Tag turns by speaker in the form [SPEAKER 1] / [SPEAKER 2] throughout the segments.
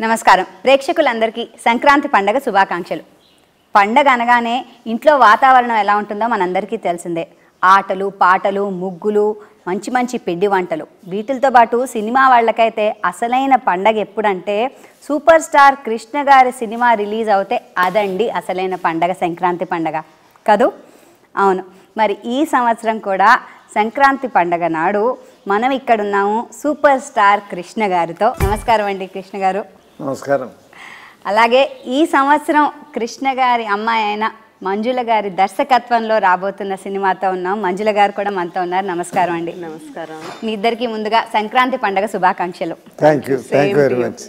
[SPEAKER 1] నమస్కారం ప్రేక్షకులందరికీ సంక్రాంతి పండగ శుభాకాంక్షలు పండగ అనగానే ఇంట్లో వాతావరణం ఎలా ఉంటుందో మనందరికీ తెలిసిందే ఆటలు పాటలు ముగ్గులు మంచి మంచి పిండి వంటలు వీటితో పాటు సినిమా వాళ్ళకైతే అసలైన పండగ ఎప్పుడంటే సూపర్ స్టార్ కృష్ణ గారి సినిమా రిలీజ్ అవుతే అదండి అసలైన పండగ సంక్రాంతి పండగ కదూ అవును మరి ఈ సంవత్సరం కూడా సంక్రాంతి పండగ నాడు మనం ఇక్కడ ఉన్నాము సూపర్ స్టార్ కృష్ణ గారితో నమస్కారం అండి కృష్ణ గారు
[SPEAKER 2] నమస్కారం
[SPEAKER 1] అలాగే ఈ సంవత్సరం కృష్ణ గారి అమ్మాయి అయిన మంజుల గారి దర్శకత్వంలో రాబోతున్న సినిమాతో ఉన్నాం మంజుల గారు కూడా మనతో ఉన్నారు నమస్కారం అండి
[SPEAKER 3] నమస్కారం
[SPEAKER 1] మీ ఇద్దరికి ముందుగా సంక్రాంతి పండగ శుభాకాంక్షలు
[SPEAKER 2] thank you thank you very much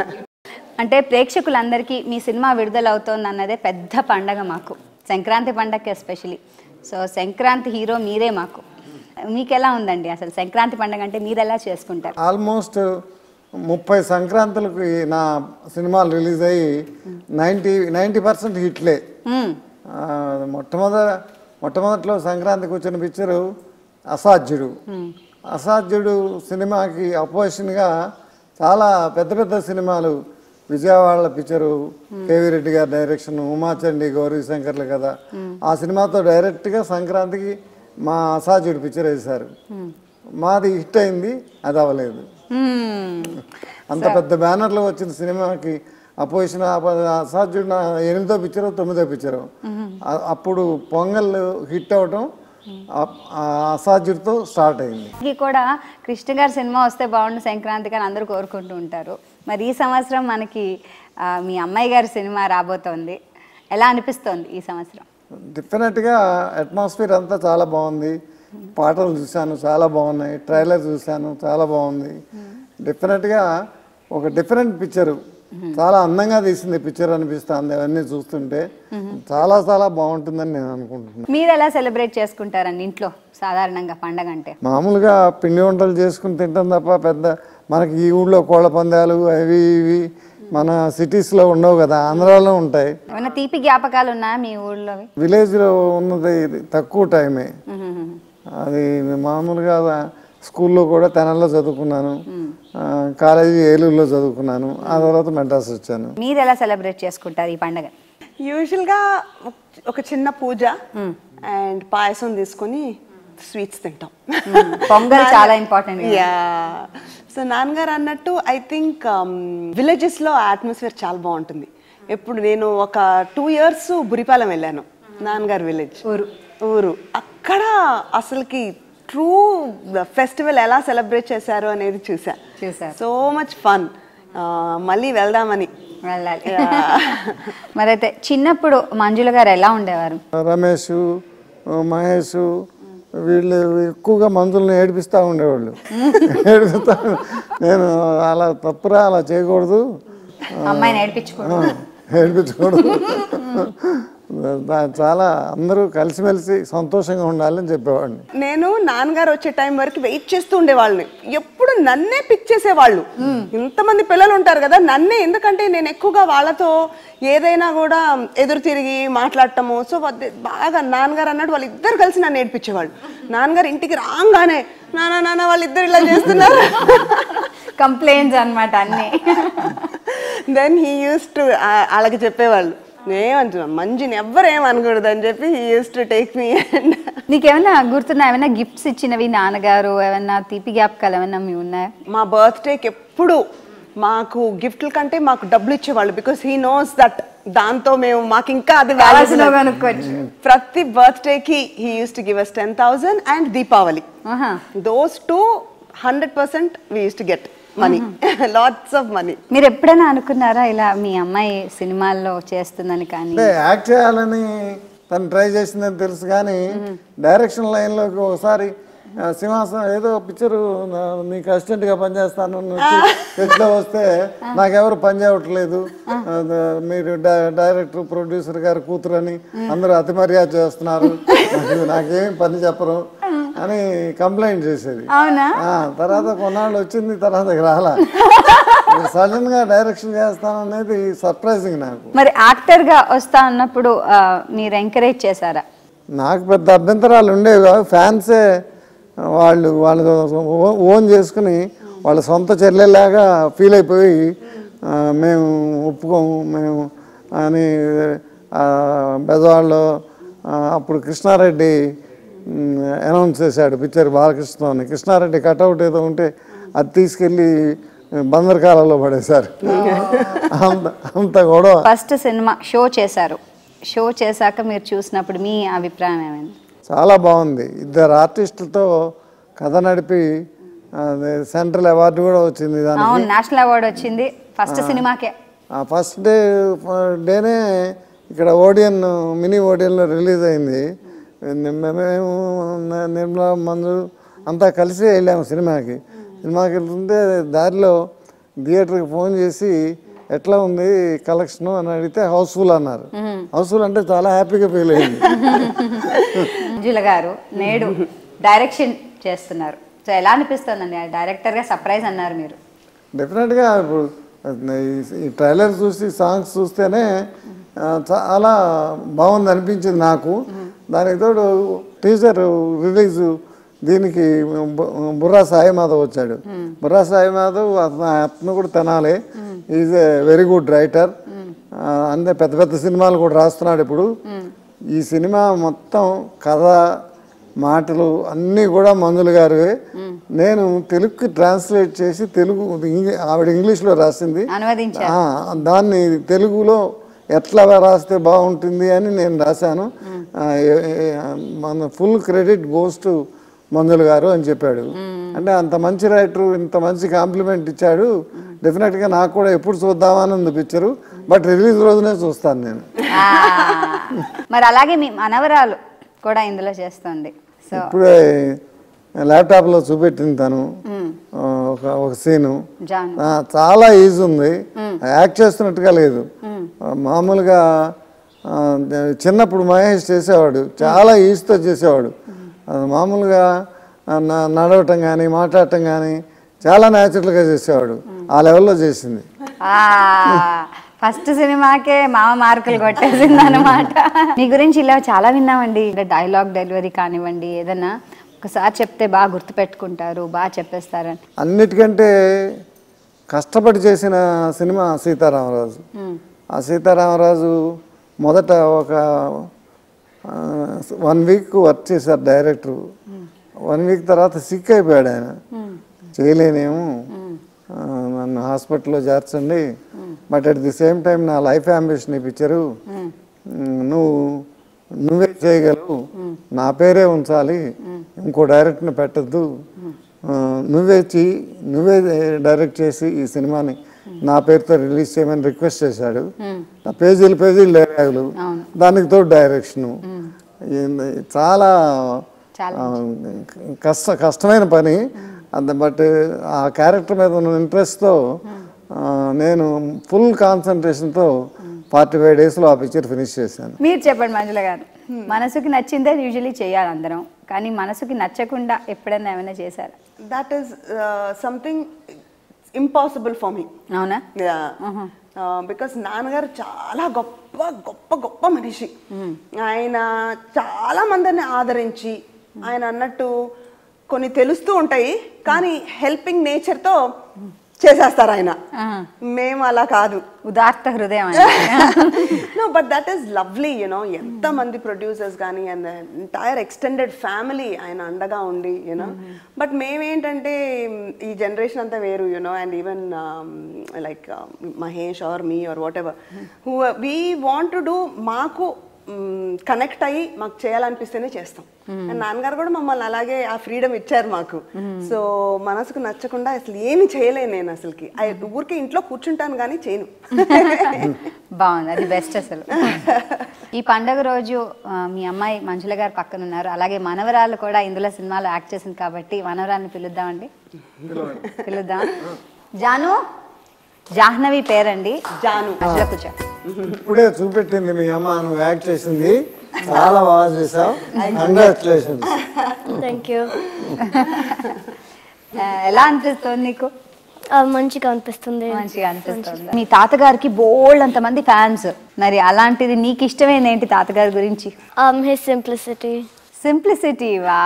[SPEAKER 1] అంటే ప్రేక్షకులందరికీ మీ సినిమా విడుదలవుతోంది అన్నదే పెద్ద పండగ మాకు సంక్రాంతి పండగకి ఎస్పెషలీ సో సంక్రాంతి హీరో మీరే మాకు మీకు ఎలా ఉందండి అసలు సంక్రాంతి పండగ అంటే మీరు ఎలా చేసుకుంటారు
[SPEAKER 2] ఆల్మోస్ట్ ముప్పై సంక్రాంతులకు ఈ నా సినిమాలు రిలీజ్ అయ్యి నైంటీ నైంటీ పర్సెంట్ హిట్లే
[SPEAKER 1] మ్మ్.
[SPEAKER 2] ఆ, మొట్టమొదట మొట్టమొదట్లో సంక్రాంతికి వచ్చిన పిక్చరు అసాధ్యుడు అసాధ్యుడు సినిమాకి అపోజిషన్గా చాలా పెద్ద పెద్ద సినిమాలు విజయవాడ పిక్చరు కేవీ రెడ్డి గారి డైరెక్షన్ ఉమాచండి గౌరీ శంకర్లు కదా ఆ సినిమాతో డైరెక్ట్గా సంక్రాంతికి మా అసాధ్యుడు పిక్చర్ వేశారు మాది హిట్ అయింది అది అవ్వలేదు
[SPEAKER 1] మ్మ్.
[SPEAKER 2] అంత పెద్ద బ్యానర్లో వచ్చిన సినిమాకి అపోజిషన్ అసాధ్యుడు నా ఎనిమిదో పిక్చర్ తొమ్మిదో పిక్చర్ అప్పుడు పొంగల్ హిట్ అవటం ఆ- ఆ అసాధ్యుడితో స్టార్ట్ అయింది
[SPEAKER 1] ఇది కూడా కృష్ణ గారి సినిమా వస్తే బాగుండు సంక్రాంతికి అని అందరూ కోరుకుంటూ ఉంటారు మరి ఈ సంవత్సరం మనకి ఆ, మీ అమ్మాయి గారి సినిమా రాబోతోంది ఎలా అనిపిస్తోంది ఈ సంవత్సరం
[SPEAKER 2] డెఫినెట్గా అట్మాస్ఫియర్ అంతా చాలా బాగుంది పాటలు చూశాను చాలా బాగున్నాయి ట్రైలర్ చూశాను చాలా బాగుంది డెఫినెట్గా ఒక డిఫరెంట్ పిక్చరు చాలా అందంగా తీసింది పిక్చర్ అనిపిస్తుంది అవన్నీ చూస్తుంటే చాలా చాలా బాగుంటుందని నేను అనుకుంటున్నాను
[SPEAKER 1] మీరు ఎలా సెలబ్రేట్ చేసుకుంటారండి ఇంట్లో సాధారణంగా పండగ అంటే
[SPEAKER 2] మామూలుగా పిండి వంటలు చేసుకుని తింటాం తప్ప పెద్ద మనకి ఈ ఊళ్ళో కోళ్ళ పందాలు అవి ఇవి మన సిటీస్లో ఉండవు కదా ఆంధ్రాలో ఉంటాయి
[SPEAKER 1] ఏమైనా తీపి జ్ఞాపకాలు ఉన్నాయా మీ ఊళ్ళో
[SPEAKER 2] విలేజ్లో ఉన్నది ఇది తక్కువ టైమే అది మామూలుగా స్కూల్లో కూడా తెనల్లో చదువుకున్నాను ఆ, కాలేజీ ఏలూరులో చదువుకున్నాను ఆ తర్వాత మెడ్రాస్ వచ్చాను
[SPEAKER 1] మీరు ఎలా సెలబ్రేట్ చేసుకుంటారు ఈ పండగ
[SPEAKER 3] యూజువల్గా ఒక చిన్న పూజ అండ్ పాయసం తీసుకొని స్వీట్స్ తింటాం
[SPEAKER 1] పొంగల్ చాలా ఇంపార్టెంట్
[SPEAKER 3] యా సో నాన్నగారు అన్నట్టు ఐ థింక్ విలేజెస్లో అట్మాస్ఫియర్ చాలా బాగుంటుంది ఎప్పుడు నేను ఒక టూ ఇయర్స్ బురిపాలెం వెళ్ళాను నాన్నగారు విలేజ్
[SPEAKER 1] ఊరు
[SPEAKER 3] ఊరు అక్కడ అసలుకి ట్రూ ఫెస్టివల్ ఎలా సెలబ్రేట్ చేశారు అనేది చూసా
[SPEAKER 1] చూసారు
[SPEAKER 3] సో మచ్ ఫన్ మళ్ళీ వెళ్దామని
[SPEAKER 1] వెళ్ళాలి మరైతే చిన్నప్పుడు మంజుల గారు ఎలా ఉండేవారు
[SPEAKER 2] రమేష్ మహేష్ వీళ్ళు ఎక్కువగా మందులను ఏడిపిస్తూ ఉండేవాళ్ళు ఏడిపిస్తా నేను అలా తప్పురా అలా చేయకూడదు
[SPEAKER 1] అమ్మాయిని నేర్పించుకోవడం
[SPEAKER 2] ఏడిపించకూడదు దా- చాలా అందరూ కలిసిమెలిసి సంతోషంగా ఉండాలని చెప్పేవాడిని
[SPEAKER 3] నేను నాన్నగారు వచ్చే టైం వరకు వెయిట్ చేస్తూ ఉండేవాళ్ళని ఎప్పుడు నన్నే పిక్ చేసేవాళ్ళు ఇంతమంది పిల్లలు ఉంటారు కదా నన్నే ఎందుకంటే నేను ఎక్కువగా వాళ్ళతో ఏదైనా కూడా ఎదురు తిరిగి మాట్లాడటము సో వద్ద- బాగా నాన్నగారు అన్నట్టు వాళ్ళు ఇద్దరు కలిసి నన్ను ఏడిపించేవాళ్ళు నాన్నగారు ఇంటికి రాగానే నాన్న నాన్న వాళ్ళిద్దరు ఇలా చేస్తున్నారు
[SPEAKER 1] కంప్లైంట్స్ అన్నమాట అన్ని
[SPEAKER 3] దెన్ హీ యూస్ టు అలాగే చెప్పేవాళ్ళు ఏమంటున్నాను మంజిని ఎవ్వరు ఏమనకూడదు అని చెప్పి he used to take me and
[SPEAKER 1] నీకేమైనా గుర్తున్నా ఏమైనా గిఫ్ట్స్ ఇచ్చినవి నాన్నగారు ఏమైనా తీపి జ్ఞాపకాలు ఏమైనా మీ ఉన్నాయా
[SPEAKER 3] మా బర్త్డేకి ఎప్పుడు మాకు గిఫ్ట్ల కంటే మాకు డబ్బులు ఇచ్చేవాళ్ళు బికాస్ హీ నోస్ దట్ దాంతో మేము మాకు ఇంకా అది
[SPEAKER 1] కావాల్సినవి
[SPEAKER 3] valuable.
[SPEAKER 1] కొనుక్కోవచ్చు
[SPEAKER 3] ప్రతి బర్త్డేకి he used to give us ten thousand and Deepavali
[SPEAKER 1] ఆహా.
[SPEAKER 3] Those two hundred percent we used to get money lots of money
[SPEAKER 1] మీరు ఎప్పుడైనా అనుకున్నారా ఇలా మీ అమ్మాయి సినిమాల్లో చేస్తుందని కానీ
[SPEAKER 2] అంటే యాక్ట్ చేయాలని తను ట్రై చేసిందని తెలుసు కానీ డైరెక్షన్ లైన్లోకి ఒకసారి ఆ, సింహాసనం ఏదో పిక్చరు నీకు అసిస్టెంట్గా పనిచేస్తాను అని వచ్చి సెట్లో వస్తే నాకెవరు పని చేయట్లేదు అది మీరు డై- డైరెక్టర్ ప్రొడ్యూసర్ గారు కూతురు అని అందరూ అతి మర్యాద చేస్తున్నారు నాకు నాకేం పని చెప్పరు అని కంప్లైంట్ చేసేది
[SPEAKER 1] అవునా
[SPEAKER 2] ఆ, తర్వాత కొన్నాళ్ళు వచ్చింది తర్వాత ఇక రాలా సడన్ గా డైరెక్షన్ చేస్తాను అనేది సర్ప్రైజింగ్ నాకు
[SPEAKER 1] మరి యాక్టర్ గా వస్తా అన్నప్పుడు ఆ, మీరు ఎంకరేజ్ చేశారా
[SPEAKER 2] నాకు పెద్ద అభ్యంతరాలు ఉండేవి కాదు ఫ్యాన్సే వాళ్ళు వాళ్ళు ఓన్ చేసుకుని వాళ్ళ సొంత చెల్లెలాగా ఫీల్ అయిపోయి ఆ, మేము ఒప్పుకోము మేము అని ఆ, బెజవాడలో ఆ, అప్పుడు కృష్ణారెడ్డి అనౌన్స్ చేశాడు పిక్చర్ బాలకృష్ణని కృష్ణారెడ్డి కటౌట్ ఏదో ఉంటే అది తీసుకెళ్ళి బందరకాలలో పడేశారు అంత అంత గొడవ
[SPEAKER 1] ఫస్ట్ సినిమా షో చేశారు షో చేశాక మీరు చూసినప్పుడు మీ అభిప్రాయం ఏమైంది
[SPEAKER 2] చాలా బాగుంది ఇద్దరు ఆర్టిస్టులతో కథ నడిపి అది సెంట్రల్ అవార్డు కూడా వచ్చింది దానికి
[SPEAKER 1] అవును నేషనల్ అవార్డు వచ్చింది ఫస్ట్ సినిమాకే
[SPEAKER 2] ఆ ఫస్ట్ డే డేనే ఇక్కడ ఓడియన్ మినీ ఓడియన్లో రిలీజ్ అయింది మే- మేము న- నిర్మలా మంజు అంతా కలిసి వెళ్ళాము సినిమాకి సినిమాకి వెళ్తుంటే దారిలో థియేటర్కి ఫోన్ చేసి ఎట్లా ఉంది కలెక్షన్ అని అడిగితే హౌస్ఫుల్ అన్నారు హౌస్ఫుల్ అంటే చాలా హ్యాపీగా ఫీల్ అయింది
[SPEAKER 1] మంజుల గారు నేడు డైరెక్షన్ చేస్తున్నారు సో ఎలా అనిపిస్తుందండి ఆ డైరెక్టర్గా సర్ప్రైజ్ అన్నారు మీరు
[SPEAKER 2] డెఫినెట్గా ఇప్పుడు ఈ- ఈ ట్రైలర్ చూసి సాంగ్స్ చూస్తేనే ఆ, చాలా బాగుంది అనిపించింది నాకు దానికి తోడు టీజర్ రిలీజ్ దీనికి బు- బుర్రా సాయి మాధవ్ వచ్చాడు బుర్రా సాయి మాధవ్ అతను అతను కూడా తినాలి is a very good writer అంతే పెద్ద పెద్ద సినిమాలు కూడా రాస్తున్నాడు ఇప్పుడు ఈ సినిమా మొత్తం కథ మాటలు అన్నీ కూడా మంజులు గారివే నేను తెలుగుకి ట్రాన్స్లేట్ చేసి తెలుగు ఇంగ్లీ- ఆవిడ ఇంగ్లీష్లో రాసింది
[SPEAKER 1] అనువదించారు
[SPEAKER 2] ఆ, దాన్ని తెలుగులో ఎట్లా రాస్తే బాగుంటుంది అని నేను రాశాను ఆ, ఏ- ఏ- మన full credit goes to Manjula garu అని చెప్పాడు అంటే అంత మంచి రైటర్ ఇంత మంచి కాంప్లిమెంట్ ఇచ్చాడు డెఫినెట్గా నాకు కూడా ఎప్పుడు చూద్దామని ఉంది పిక్చరు బట్ రిలీజ్ రోజునే చూస్తాను నేను
[SPEAKER 1] ఆ, మరి అలాగే మీ మనవరాలు కూడా ఇందులో చేస్తుంది సో
[SPEAKER 2] ఇప్పుడే ల్యాప్టాప్లో చూపెట్టింది తను ఆ, ఒక ఒక సీను
[SPEAKER 1] జాన్
[SPEAKER 2] ఆ, చాలా ఈజీ ఉంది యాక్ట్ చేస్తున్నట్టుగా లేదు ఆ, మామూలుగా ఆ, చిన్నప్పుడు మహేష్ చేసేవాడు చాలా ఈజీతో చేసేవాడు అది మామూలుగా ఆ, న- నడవటం కానీ మాట్లాడటం కానీ చాలా న్యాచురల్గా చేసేవాడు ఆ లెవెల్లో చేసింది
[SPEAKER 1] ఫస్ట్ సినిమాకే మామ మార్కులు కొట్టేసింది అనమాట మీ గురించి ఇలా చాలా విన్నామండి అంటే డైలాగ్ డెలివరీ కానివ్వండి ఏదన్నా ఒకసారి చెప్తే బాగా గుర్తుపెట్టుకుంటారు బాగా చెప్పేస్తారని
[SPEAKER 2] అన్నిటికంటే కష్టపడి చేసిన సినిమా సీతారామరాజు ఆ సీతారామరాజు మొదట ఒక వన్ వీక్ వర్క్ చేశారు డైరెక్టర్ వన్ వీక్ తర్వాత సిక్ అయిపోయాడు ఆయన చేయలేనేమో ఆ, నన్ను హాస్పిటల్లో చేర్చండి but at the same time నా లైఫ్ అంబిషన్ ఈ పిక్చరు నువ్వు నువ్వే చేయగలవు నా పేరే ఉంచాలి ఇంకో డైరెక్టర్ని పెట్టద్దు ఆ, నువ్వే చీ నువ్వే డైరెక్ట్ చేసి ఈ సినిమాని నా పేరుతో రిలీజ్ చేయమని రిక్వెస్ట్ చేశాడు ఆ పేజీలు పేజీలు డైలాగులు దానికి తోడు డైరెక్షను ఏంది- చాలా
[SPEAKER 1] చాలా
[SPEAKER 2] ఆ, కష్ట కష్టమైన పని అంత బట్ ఆ క్యారెక్టర్ మీద ఉన్న ఇంట్రెస్ట్తో నేను ఫుల్ కాన్సన్ట్రేషన్తో ఫార్టీ ఫైవ్ డేస్లో ఆ పిక్చర్ ఫినిష్ చేశాను
[SPEAKER 1] మీరు చెప్పండి మంజుల గారు మనసుకి నచ్చిందే యూజువలీ చేయాలి అందరం కానీ మనసుకి నచ్చకుండా ఎప్పుడైనా ఏమైనా చేశారా
[SPEAKER 3] that is something impossible for me
[SPEAKER 1] అవునా
[SPEAKER 3] బికాస్ నాన్నగారు చాలా గొప్ప గొప్ప గొప్ప మనిషి ఆయన చాలా మందిని ఆదరించి ఆయన అన్నట్టు కొన్ని తెలుస్తూ ఉంటాయి కానీ హెల్పింగ్ నేచర్తో చేసేస్తారు ఆయన మేము అలా కాదు
[SPEAKER 1] ఉదార్త హృదయం అంటే
[SPEAKER 3] no but that is lovely you know ఎంత మంది ప్రొడ్యూసర్స్ కానీ అండ్ ఎంటైర్ ఎక్స్టెండెడ్ ఫ్యామిలీ ఆయన అండగా ఉండి యూనో బట్ మేమేంటంటే ఈ జనరేషన్ అంతా వేరు you know and even like Mahesh or me or whatever who we want to do మాకు కనెక్ట్ అయ్యి మాకు చేయాలనిపిస్తేనే చేస్తాం అండ్ నాన్నగారు కూడా మమ్మల్ని అలాగే ఆ ఫ్రీడమ్ ఇచ్చారు మాకు సో మనసుకు నచ్చకుండా అసలు ఏమి చేయలేను నేను అసలుకి ఆ ఊరికే ఇంట్లో కూర్చుంటాను కానీ చేయను
[SPEAKER 1] బాగుంది అది బెస్ట్ అసలు ఈ పండగ రోజు ఆ, మీ అమ్మాయి మంజుల గారు పక్కన ఉన్నారు అలాగే మనవరాలు కూడా ఇందులో సినిమాలో యాక్ట్ చేసింది కాబట్టి మనవరాల్ని పిలుద్దామండి పిలుద్దాం జాను జాహ్నవి పేరండి
[SPEAKER 3] జాను
[SPEAKER 1] మంజుల కూర్చో
[SPEAKER 2] ఇప్పుడే చూపెట్టింది మీ అమ్మ నువ్వు యాక్ట్ చేసింది చాలా బాగా చేసావు కంగ్రాచులేషన్స్
[SPEAKER 4] థ్యాంక్ యూ
[SPEAKER 1] ఆ, ఎలా అనిపిస్తుంది నీకు
[SPEAKER 4] మంచిగా అనిపిస్తుంది
[SPEAKER 1] మంచిగా అనిపిస్తుంది మీ తాతగారికి బోల్డ్ అంతమంది ఫ్యాన్స్ మరి అలాంటిది నీకు ఇష్టమైంది ఏంటి తాతగారి గురించి
[SPEAKER 4] his simplicity
[SPEAKER 1] simplicity 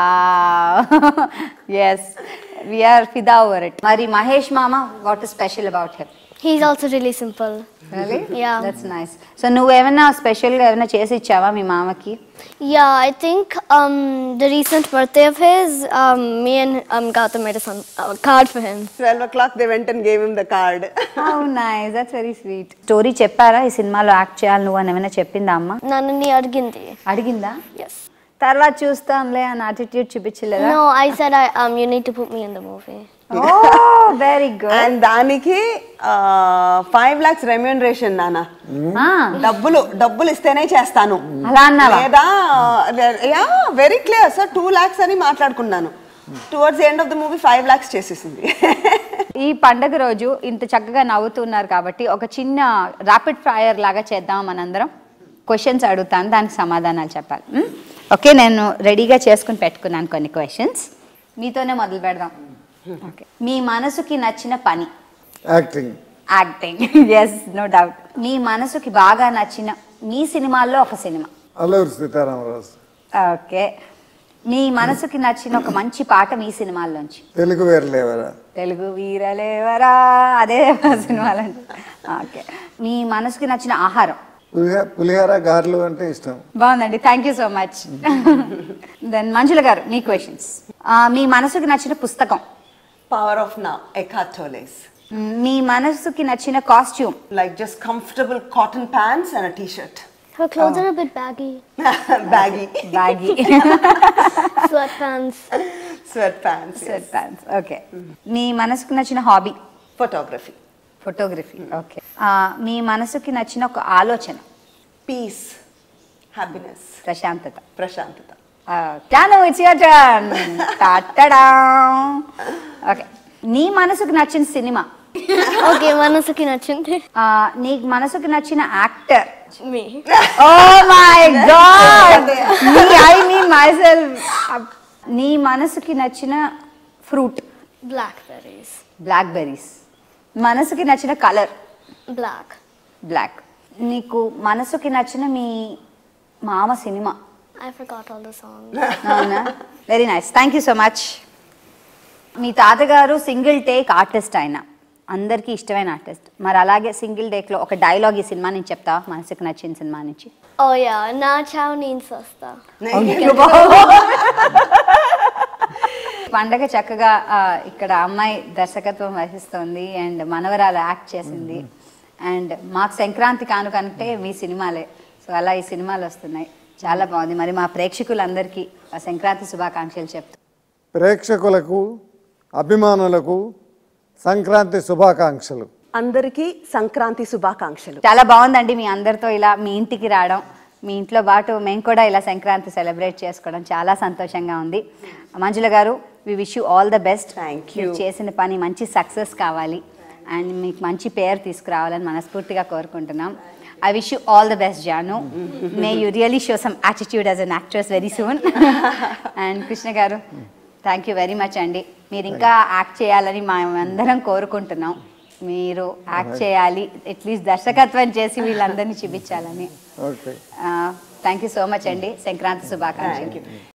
[SPEAKER 1] was we are ఫిదా ఓవర్ ఇట్ మరి మహేష్ మామ what special about him
[SPEAKER 4] He's also really simple.
[SPEAKER 1] Really?
[SPEAKER 4] Yeah.
[SPEAKER 1] That's nice so నువ్వేమైనా స్పెషల్గా ఏమైనా చేసి ఇచ్చావా మీ మామకి
[SPEAKER 4] Yeah, I think um, the recent birthday of his, um, me and um, Gautam made a son- a card for him.
[SPEAKER 3] Twelve o'clock they went gave him the card
[SPEAKER 1] nice that's very sweet story చెప్పారా ఈ సినిమాలో act చేయాలి నువ్వు అని ఏమైనా చెప్పిందా అమ్మ
[SPEAKER 4] Nanani Argindi.
[SPEAKER 1] అడిగిందా
[SPEAKER 4] Yes.
[SPEAKER 1] తర్వాత చూస్తాంలే అని యాటిట్యూడ్ చూపించలేదా
[SPEAKER 4] No, I said I um, you need to put me in the movie.
[SPEAKER 1] Very good
[SPEAKER 3] and దానికి ఫైవ్ లాక్స్ రెమ్యూనరేషన్ నాన్న డబ్బులు డబ్బులు ఇస్తేనే చేస్తాను
[SPEAKER 1] అలా అన్నావా?
[SPEAKER 3] లేదా yeah very clear sir two lakhs అని మాట్లాడుకున్నాను towards end of the movie five lakhs చేసేసింది
[SPEAKER 1] ఈ పండగ రోజు ఇంత చక్కగా నవ్వుతున్నారు కాబట్టి ఒక చిన్న ర్యాపిడ్ ఫైర్ లాగా చేద్దాం మనందరం క్వశ్చన్స్ అడుగుతాను దానికి సమాధానాలు చెప్పాలి మ్? ఓకే నేను రెడీగా చేసుకుని పెట్టుకున్నాను కొన్ని క్వశ్చన్స్ మీతోనే మొదలు పెడదాం ఓకే మీ మనసుకి నచ్చిన పని
[SPEAKER 2] acting
[SPEAKER 1] acting yes no doubt మీ మనసుకి బాగా నచ్చిన మీ సినిమాల్లో ఒక సినిమా
[SPEAKER 2] అల్లూరు సీతారామరాజు
[SPEAKER 1] ఓకే మీ మనసుకి నచ్చిన ఒక మంచి పాట మీ సినిమాల్లోంచి
[SPEAKER 2] తెలుగు వేరలేవరా
[SPEAKER 1] తెలుగు వీరలేవరా అదే మా సినిమాలో ఓకే మీ మనసుకి నచ్చిన ఆహారం
[SPEAKER 2] పులిహోర పులిహోర గారెలు అంటే ఇష్టం
[SPEAKER 1] బాగుందండి thank you so much then Manjula garu మీ క్వశ్చన్స్ మీ మనసుకి నచ్చిన పుస్తకం
[SPEAKER 3] పవర్ ఆఫ్ నా ఎకాథోలేస్
[SPEAKER 1] మీ మనసుకి నచ్చిన costume
[SPEAKER 3] like just comfortable cotton pants and T shirt
[SPEAKER 4] Her clothes are a bit baggy.
[SPEAKER 3] Baggy
[SPEAKER 1] baggy
[SPEAKER 4] Sweatpants.
[SPEAKER 3] Sweat pants
[SPEAKER 1] sweat pants okay మీ మనసుకి నచ్చిన హాబీ
[SPEAKER 3] ఫోటోగ్రఫీ
[SPEAKER 1] ఫోటోగ్రఫీ ఓకే మీ మనసుకి నచ్చిన ఒక ఆలోచన
[SPEAKER 3] పీస్ హ్యాపీనెస్
[SPEAKER 1] ప్రశాంతత
[SPEAKER 3] ప్రశాంతత
[SPEAKER 1] జాను ఇట్స్ యువర్ టర్న్ టట్టడా ఓకే నీ మనసుకు నచ్చిన సినిమా
[SPEAKER 4] Okay, మనసుకి నచ్చింది.
[SPEAKER 1] ఆ, నీ మనసుకు నచ్చిన actor
[SPEAKER 4] Me.
[SPEAKER 1] Oh my god నీ ఐ మీన్ మై సెల్ఫ్ నీ మనసుకి నచ్చిన ఫ్రూట్
[SPEAKER 4] Blackberries.
[SPEAKER 1] బ్లాక్ బెర్రీస్ మనసుకి నచ్చిన కలర్
[SPEAKER 4] Black.
[SPEAKER 1] బ్లాక్ నీకు మనసుకి నచ్చిన మీ మామ సినిమా
[SPEAKER 4] I forgot all the songs.
[SPEAKER 1] అవునా very nice thank you so much మీ తాతగారు సింగిల్ టేక్ ఆర్టిస్ట్ ఆయన అందరికీ ఇష్టమైన ఆర్టిస్ట్ మరి అలాగే సింగిల్ టేక్లో ఒక డైలాగ్ ఈ సినిమా నుంచి చెప్తా మనసుకు నచ్చిన సినిమా నుంచి
[SPEAKER 4] Oh yeah, నా చావు నేను సస్తా.
[SPEAKER 1] పండగ చక్కగా ఆ, ఇక్కడ అమ్మాయి దర్శకత్వం వహిస్తోంది అండ్ మనవరాలు యాక్ట్ చేసింది అండ్ మాకు సంక్రాంతి కానుకంటే మీ సినిమాలే సో అలా ఈ సినిమాలు వస్తున్నాయి చాలా బాగుంది మరి మా ప్రేక్షకులందరికీ ఆ సంక్రాంతి శుభాకాంక్షలు చెప్తూ
[SPEAKER 2] ప్రేక్షకులకు అభిమానులకు సంక్రాంతి శుభాకాంక్షలు
[SPEAKER 3] అందరికీ సంక్రాంతి శుభాకాంక్షలు
[SPEAKER 1] చాలా బాగుందండి మీ అందరితో ఇలా మీ ఇంటికి రావడం మీ ఇంట్లో పాటు మేము కూడా ఇలా సంక్రాంతి సెలబ్రేట్ చేసుకోవడం చాలా సంతోషంగా ఉంది Manjula garu we wish you all the best
[SPEAKER 3] Thank you.
[SPEAKER 1] చేసిన పని మంచి సక్సెస్ కావాలి అండ్ మీకు మంచి పేరు తీసుకురావాలని మనస్ఫూర్తిగా కోరుకుంటున్నాం I wish you all the best Jaanu may you really show some attitude as an actress very soon and Krishna garu thank you very much అండి మీరు ఇంకా యాక్ట్ చేయాలని మేమందరం కోరుకుంటున్నాం మీరు యాక్ట్ చేయాలి అట్లీస్ట్ దర్శకత్వం చేసి వీళ్ళందరినీ చూపించాలని
[SPEAKER 2] okay
[SPEAKER 1] thank you so much అండి సంక్రాంతి శుభాకాంక్షలు